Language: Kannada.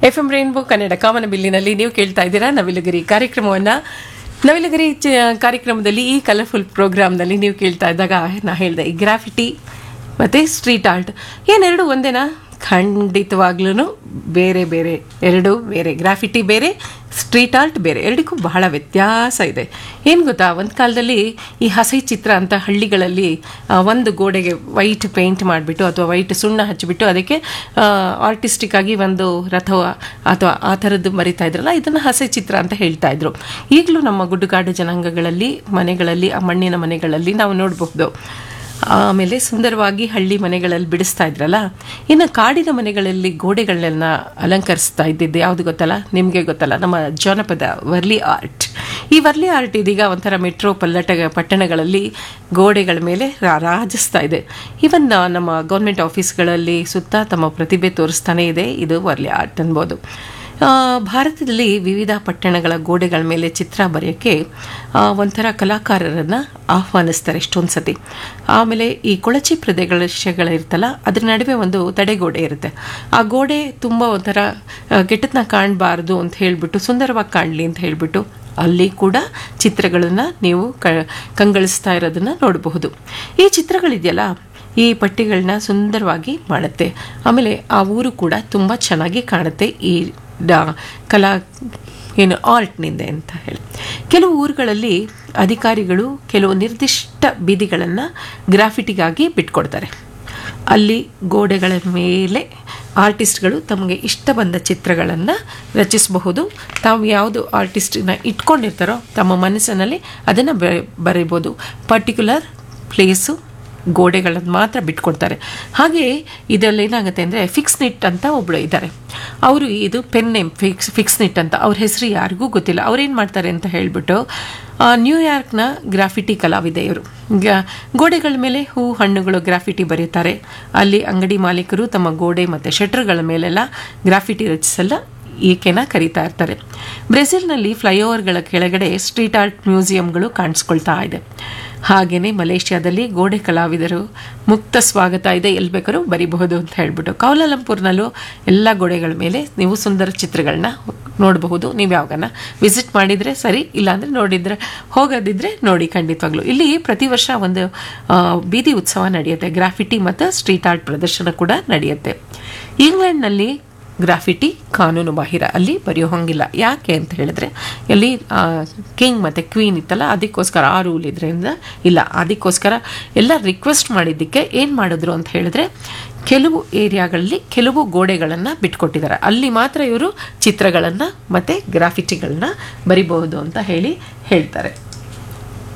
ಎಫ್ ಎಂ ರೈನ್ಬೋ ಕನ್ನಡ ಕಾಮನಬಿಲ್ಲಿನಲ್ಲಿ ನೀವು ಕೇಳ್ತಾ ಇದ್ದೀರಾ ನವಿಲುಗಿರಿ ಕಾರ್ಯಕ್ರಮವನ್ನು ನವಿಲುಗಿರಿ ಚ- ಕಾರ್ಯಕ್ರಮದಲ್ಲಿ ಈ ಕಲರ್ಫುಲ್ ಪ್ರೋಗ್ರಾಮ್ನಲ್ಲಿ ನೀವು ಕೇಳ್ತಾ ಇದ್ದಾಗ ನಾ ಹೇಳಿದೆ ಈ ಗ್ರಾಫಿಟಿ ಮತ್ತು ಸ್ಟ್ರೀಟ್ ಆರ್ಟ್ ಏನೆರಡು ಒಂದೇನಾ ಖಂಡಿತವಾಗ್ಲೂ ಬೇರೆ ಬೇರೆ ಎರಡು ಬೇರೆ ಗ್ರಾಫಿಟಿ ಬೇರೆ ಸ್ಟ್ರೀಟ್ ಆರ್ಟ್ ಬೇರೆ ಎರಡಕ್ಕೂ ಬಹಳ ವ್ಯತ್ಯಾಸ ಇದೆ ಏನು ಗೊತ್ತಾ ಒಂದು ಕಾಲದಲ್ಲಿ ಈ ಹಸಿ ಚಿತ್ರ ಅಂತ ಹಳ್ಳಿಗಳಲ್ಲಿ ಆ, ಒಂದು ಗೋಡೆಗೆ ವೈಟ್ ಪೇಂಟ್ ಮಾಡಿಬಿಟ್ಟು ಅಥವಾ ವೈಟ್ ಸುಣ್ಣ ಹಚ್ಚಿಬಿಟ್ಟು ಅದಕ್ಕೆ ಆರ್ಟಿಸ್ಟಿಕ್ ಆಗಿ ಒಂದು ರಥ ಅಥವಾ ಆ ಥರದ್ದು ಮರಿತಾ ಇದ್ರಲ್ಲ ಇದನ್ನು ಹಸೆ ಚಿತ್ರ ಅಂತ ಹೇಳ್ತಾ ಇದ್ರು ಈಗಲೂ ನಮ್ಮ ಗುಡ್ಡುಗಾಡು ಜನಾಂಗಗಳಲ್ಲಿ ಮನೆಗಳಲ್ಲಿ ಆ ಮಣ್ಣಿನ ಮನೆಗಳಲ್ಲಿ ನಾವು ನೋಡಬಹುದು ಆಮೇಲೆ ಸುಂದರವಾಗಿ ಹಳ್ಳಿ ಮನೆಗಳಲ್ಲಿ ಬಿಡಿಸ್ತಾ ಇದ್ರಲ್ಲ ಇನ್ನು ಕಾಡಿನ ಮನೆಗಳಲ್ಲಿ ಗೋಡೆಗಳನ್ನ ಅಲಂಕರಿಸ್ತಾ ಇದ್ದಿದ್ದು ಯಾವುದು ಗೊತ್ತಲ್ಲ ನಿಮಗೆ ಗೊತ್ತಲ್ಲ ನಮ್ಮ ಜಾನಪದ ವರ್ಲಿ ಆರ್ಟ್ ಈ ವರ್ಲಿ ಆರ್ಟ್ ಇದೀಗ ಒಂಥರ ಮೆಟ್ರೋ ಪಲ್ಲಟ ಪಟ್ಟಣಗಳಲ್ಲಿ ಗೋಡೆಗಳ ಮೇಲೆ ರಾ- ರಾಜಿಸ್ತಾ ಇದೆ ಇವನ್ ನಮ್ಮ ಗೌರ್ಮೆಂಟ್ ಆಫೀಸ್ಗಳಲ್ಲಿ ಸುತ್ತ ತಮ್ಮ ಪ್ರತಿಭೆ ತೋರಿಸ್ತಾನೆ ಇದೆ ಇದು ವರ್ಲಿ ಆರ್ಟ್ ಅನ್ಬೋದು ಆ, ಭಾರತದಲ್ಲಿ ವಿವಿಧ ಪಟ್ಟಣಗಳ ಗೋಡೆಗಳ ಮೇಲೆ ಚಿತ್ರ ಬರೆಯೋಕ್ಕೆ ಆ, ಒಂಥರ ಕಲಾಕಾರರನ್ನು ಆಹ್ವಾನಿಸ್ತಾರೆ ಎಷ್ಟೊಂದು ಸತಿ ಆಮೇಲೆ ಈ ಕೊಳಚೆ ಪ್ರದೇಶಗಳಿರ್ತಲ್ಲ ಅದ್ರ ನಡುವೆ ಒಂದು ತಡೆಗೋಡೆ ಇರುತ್ತೆ ಆ ಗೋಡೆ ತುಂಬ ಒಂಥರ ಕೆಟ್ಟದನ್ನ ಕಾಣಬಾರ್ದು ಅಂತ ಹೇಳಿಬಿಟ್ಟು ಸುಂದರವಾಗಿ ಕಾಣಲಿ ಅಂತ ಹೇಳಿಬಿಟ್ಟು ಅಲ್ಲಿ ಕೂಡ ಚಿತ್ರಗಳನ್ನು ನೀವು ಕ ಕಂಗಳಿಸ್ತಾ ಇರೋದನ್ನು ನೋಡಬಹುದು ಈ ಚಿತ್ರಗಳಿದೆಯಲ್ಲ ಈ ಪಟ್ಟಿಗಳನ್ನ ಸುಂದರವಾಗಿ ಮಾಡುತ್ತೆ ಆಮೇಲೆ ಆ ಊರು ಕೂಡ ತುಂಬ ಚೆನ್ನಾಗಿ ಕಾಣುತ್ತೆ ಈ ಡ- ಕಲಾ ಏನು ಆರ್ಟ್ನಿಂದ ಅಂತ ಹೇಳಿ ಕೆಲವು ಊರುಗಳಲ್ಲಿ ಅಧಿಕಾರಿಗಳು ಕೆಲವು ನಿರ್ದಿಷ್ಟ ಬೀದಿಗಳನ್ನು ಗ್ರಾಫಿಟಿಗಾಗಿ ಬಿಟ್ಕೊಡ್ತಾರೆ ಅಲ್ಲಿ ಗೋಡೆಗಳ ಮೇಲೆ ಆರ್ಟಿಸ್ಟ್ಗಳು ತಮಗೆ ಇಷ್ಟ ಬಂದ ಚಿತ್ರಗಳನ್ನು ರಚಿಸಬಹುದು ತಾವು ಯಾವುದು ಆರ್ಟಿಸ್ಟನ್ನ ಇಟ್ಕೊಂಡಿರ್ತಾರೋ ತಮ್ಮ ಮನಸ್ಸಿನಲ್ಲಿ ಅದನ್ನು ಬರೀಬೋದು ಪರ್ಟಿಕ್ಯುಲರ್ ಪ್ಲೇಸು ಗೋಡೆಗಳನ್ನು ಮಾತ್ರ ಬಿಟ್ಕೊಡ್ತಾರೆ ಹಾಗೆ ಇದರಲ್ಲಿ ಏನಾಗುತ್ತೆ ಅಂದರೆ ಫಿಕ್ಸ್ ನಿಟ್ ಅಂತ ಒಬ್ಬಳು ಇದ್ದಾರೆ ಅವರು ಇದು ಪೆನ್ ನೇಮ್ ಫಿಕ್ಸ್ ಫಿಕ್ಸ್ ನಿಟ್ ಅಂತ ಅವ್ರ ಹೆಸರು ಯಾರಿಗೂ ಗೊತ್ತಿಲ್ಲ ಅವ್ರೇನು ಮಾಡ್ತಾರೆ ಅಂತ ಹೇಳಿಬಿಟ್ಟು ನ್ಯೂಯಾರ್ಕ್ನ ಗ್ರಾಫಿಟಿ ಕಲಾವಿದೆ ಇವರು ಗೋಡೆಗಳ ಮೇಲೆ ಹೂ ಹಣ್ಣುಗಳು ಗ್ರಾಫಿಟಿ ಬರೀತಾರೆ ಅಲ್ಲಿ ಅಂಗಡಿ ಮಾಲೀಕರು ತಮ್ಮ ಗೋಡೆ ಮತ್ತು ಶಟ್ರ್ಗಳ ಮೇಲೆಲ್ಲ ಗ್ರಾಫಿಟಿ ರಚಿಸಲ್ಲ ಈಕೆನ ಕರೀತಾ ಇರ್ತಾರೆ ಬ್ರೆಜಿಲ್ನಲ್ಲಿ ಫ್ಲೈಓವರ್ಗಳ ಕೆಳಗಡೆ ಸ್ಟ್ರೀಟ್ ಆರ್ಟ್ ಮ್ಯೂಸಿಯಂಗಳು ಕಾಣಿಸ್ಕೊಳ್ತಾ ಇದೆ ಹಾಗೆಯೇ ಮಲೇಷ್ಯಾದಲ್ಲಿ ಗೋಡೆ ಕಲಾವಿದರು ಮುಕ್ತ ಸ್ವಾಗತ ಇದೆ ಎಲ್ಲಿ ಬೇಕಾದ್ರೂ ಬರಿಬಹುದು ಅಂತ ಹೇಳ್ಬಿಟ್ಟು ಕೌಲಾಲಂಪುರ್ನಲ್ಲೂ ಎಲ್ಲ ಗೋಡೆಗಳ ಮೇಲೆ ನೀವು ಸುಂದರ ಚಿತ್ರಗಳನ್ನ ನೋಡಬಹುದು ನೀವು ಯಾವಾಗನ ವಿಸಿಟ್ ಮಾಡಿದರೆ ಸರಿ ಇಲ್ಲಾಂದರೆ ನೋಡಿದರೆ ಹೋಗೋದಿದ್ರೆ ನೋಡಿ ಖಂಡಿತವಾಗ್ಲೂ ಇಲ್ಲಿ ಪ್ರತಿ ವರ್ಷ ಒಂದು ಆ, ಬೀದಿ ಉತ್ಸವ ನಡೆಯುತ್ತೆ ಗ್ರಾಫಿಟಿ ಮತ್ತು ಸ್ಟ್ರೀಟ್ ಆರ್ಟ್ ಪ್ರದರ್ಶನ ಕೂಡ ನಡೆಯುತ್ತೆ ಇಂಗ್ಲೆಂಡ್ನಲ್ಲಿ ಗ್ರಾಫಿಟಿ ಕಾನೂನು ಬಾಹಿರ ಅಲ್ಲಿ ಬರೆಯೋ ಹಂಗಿಲ್ಲ ಯಾಕೆ ಅಂತ ಹೇಳಿದ್ರೆ ಅಲ್ಲಿ ಕಿಂಗ್ ಮತ್ತು ಕ್ವೀನ್ ಇತ್ತಲ್ಲ ಅದಕ್ಕೋಸ್ಕರ ಆ ರೂಲ್ ಇದರಿಂದ ಇಲ್ಲ ಅದಕ್ಕೋಸ್ಕರ ಎಲ್ಲ ರಿಕ್ವೆಸ್ಟ್ ಮಾಡಿದ್ದಕ್ಕೆ ಏನು ಮಾಡಿದ್ರು ಅಂತ ಹೇಳಿದ್ರೆ ಕೆಲವು ಏರಿಯಾಗಳಲ್ಲಿ ಕೆಲವು ಗೋಡೆಗಳನ್ನು ಬಿಟ್ಕೊಟ್ಟಿದ್ದಾರೆ ಅಲ್ಲಿ ಮಾತ್ರ ಇವರು ಚಿತ್ರಗಳನ್ನು ಮತ್ತು ಗ್ರಾಫಿಟಿಗಳನ್ನ ಬರಿಬಹುದು ಅಂತ ಹೇಳಿ ಹೇಳ್ತಾರೆ